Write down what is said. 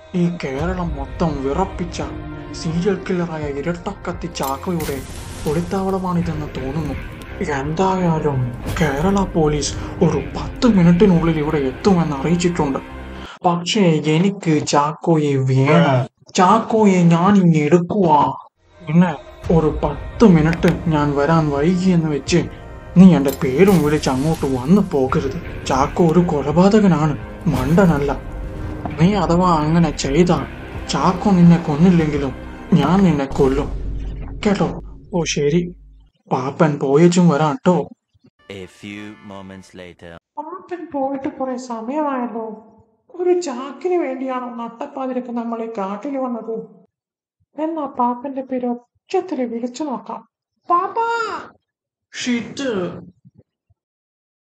ഈ കേരളം മൊത്തം വിറപ്പിച്ച സീരിയൽ കില്ലറായ ഇരട്ടക്കത്തി ചാക്കോയുടെ ഒളിത്താവളമാണിതെന്ന് തോന്നുന്നു എന്തായാലും കേരള പോലീസ് ഒരു പത്ത് മിനിറ്റിനുള്ളിൽ ഇവിടെ എത്തുമെന്ന് അറിയിച്ചിട്ടുണ്ട് പക്ഷേ എനിക്ക് ചാക്കോയെ വേണം ചാക്കോയെ ഞാൻ ഇങ്ങ് എടുക്കുക പിന്നെ ഒരു പത്ത് മിനിറ്റ് ഞാൻ വരാൻ വൈകിയെന്ന് വെച്ച് നീ എന്റെ പേരും വിളിച്ച് അങ്ങോട്ട് വന്നു പോകരുത് ചാക്കോ ഒരു കൊലപാതകനാണ് മണ്ടനല്ല നീ അഥവാ അങ്ങനെ ചെയ്താൽ ചാക്കോ നിന്നെ കൊന്നില്ലെങ്കിലും ഞാൻ നിന്നെ കൊല്ലും കേട്ടോ ഓ ശരി പാപ്പൻ പോയച്ചും വരാം കേട്ടോ A few moments later. പാപ്പൻ പോയിട്ട് കുറെ സമയമായല്ലോ ഒരു ചാക്കിന് വേണ്ടിയാണോ നട്ടപ്പാതിരക്ക് നമ്മൾ ഈ കാട്ടിൽ വന്നത് എന്നാ പാപ്പന്റെ പേര് ഒച്ചത്തിൽ വിളിച്ചു നോക്കാം പാപ്പാ ഷിറ്റ്